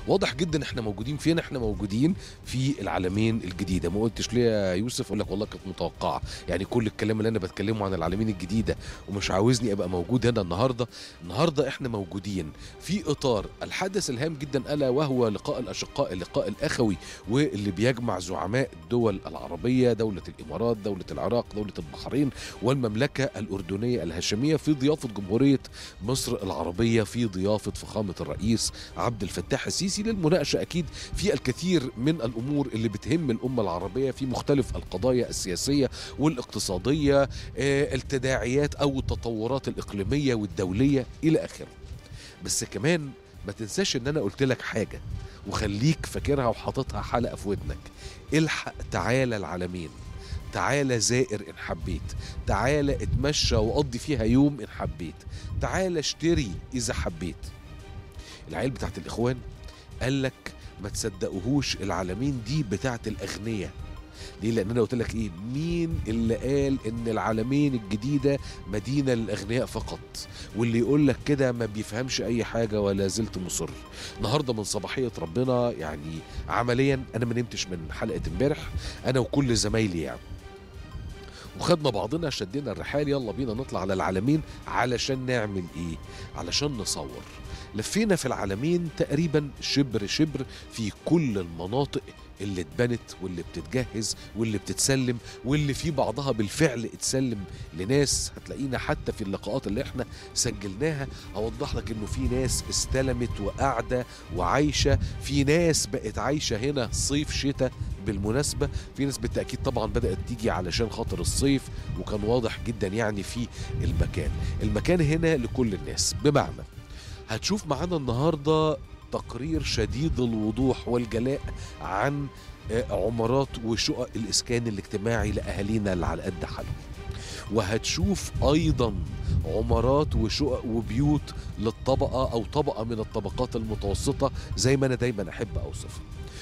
واضح جدا احنا موجودين فين احنا موجودين في العالمين الجديده ما قلتش ليه يا يوسف اقول لك والله كانت متوقعه يعني كل الكلام اللي انا بتكلمه عن العالمين الجديده ومش عاوزني ابقى موجود هنا النهارده النهارده احنا موجودين في اطار الحدث الهام جدا الا وهو لقاء الاشقاء اللقاء الاخوي واللي بيجمع زعماء الدول العربيه دوله الامارات دوله العراق دوله البحرين والمملكه الاردنيه الهاشميه في ضيافه جمهوريه مصر العربيه في ضيافه فخامه الرئيس عبد الفتاح السيسي للمناقشه اكيد في الكثير من الامور اللي بتهم الامه العربيه في مختلف القضايا السياسيه والاقتصاديه آه، التداعيات او التطورات الاقليميه والدوليه الى اخره بس كمان ما تنساش ان انا قلت لك حاجه وخليك فاكرها وحاططها حلقه في ودنك الحق تعالى العالمين تعالى زائر ان حبيت تعالى اتمشى وقضي فيها يوم ان حبيت تعالى اشتري اذا حبيت العيال بتاعت الاخوان قال لك ما تصدقوهوش العالمين دي بتاعت الاغنياء ليه لان انا قلت لك ايه مين اللي قال ان العالمين الجديده مدينه للاغنياء فقط واللي يقول لك كده ما بيفهمش اي حاجه ولا زلت مصر النهارده من صباحيه ربنا يعني عمليا انا ما نمتش من حلقه امبارح انا وكل زمايلي يعني وخدنا بعضنا شدينا الرحال يلا بينا نطلع على العالمين علشان نعمل ايه علشان نصور لفينا في العالمين تقريبا شبر شبر في كل المناطق اللي اتبنت واللي بتتجهز واللي بتتسلم واللي في بعضها بالفعل اتسلم لناس هتلاقينا حتى في اللقاءات اللي احنا سجلناها اوضح لك انه في ناس استلمت وقاعده وعايشه في ناس بقت عايشه هنا صيف شتاء بالمناسبه في ناس بالتاكيد طبعا بدات تيجي علشان خاطر الصيف وكان واضح جدا يعني في المكان المكان هنا لكل الناس بمعنى هتشوف معانا النهارده تقرير شديد الوضوح والجلاء عن آه، عمارات وشقق الاسكان الاجتماعي لاهالينا اللي على قد حالهم وهتشوف ايضا عمارات وشقق وبيوت للطبقه او طبقه من الطبقات المتوسطه زي ما انا دايما احب اوصفها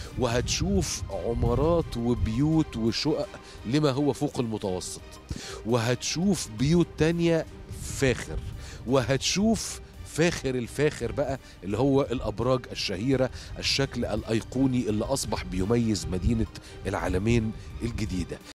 وهتشوف عمارات وبيوت وشقق لما هو فوق المتوسط وهتشوف بيوت تانية فاخر وهتشوف فاخر الفاخر بقى اللي هو الابراج الشهيره الشكل الايقوني اللي اصبح بيميز مدينه العالمين الجديده